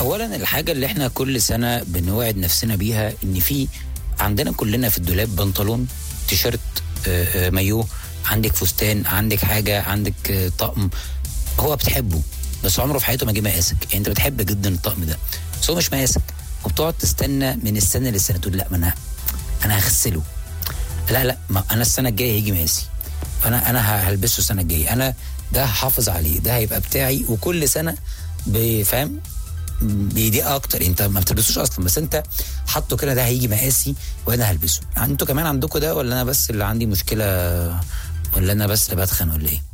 اولا الحاجه اللي احنا كل سنه بنوعد نفسنا بيها ان في عندنا كلنا في الدولاب بنطلون تيشيرت آه، آه، مايو عندك فستان عندك حاجه عندك آه، طقم هو بتحبه بس عمره في حياته ما جه مقاسك يعني انت بتحب جدا الطقم ده بس هو مش مقاسك وبتقعد تستنى من السنه للسنه تقول لا ما انا انا هغسله لا لا ما انا السنه الجايه هيجي مقاسي فانا انا ه- هلبسه السنه الجايه انا ده هحافظ عليه ده هيبقى بتاعي وكل سنه بفهم بيضيق اكتر انت ما بتلبسوش اصلا بس انت حاطه كده ده هيجي مقاسي وانا هلبسه انتوا كمان عندكم ده ولا انا بس اللي عندي مشكله ولا انا بس اللي بتخن ولا ايه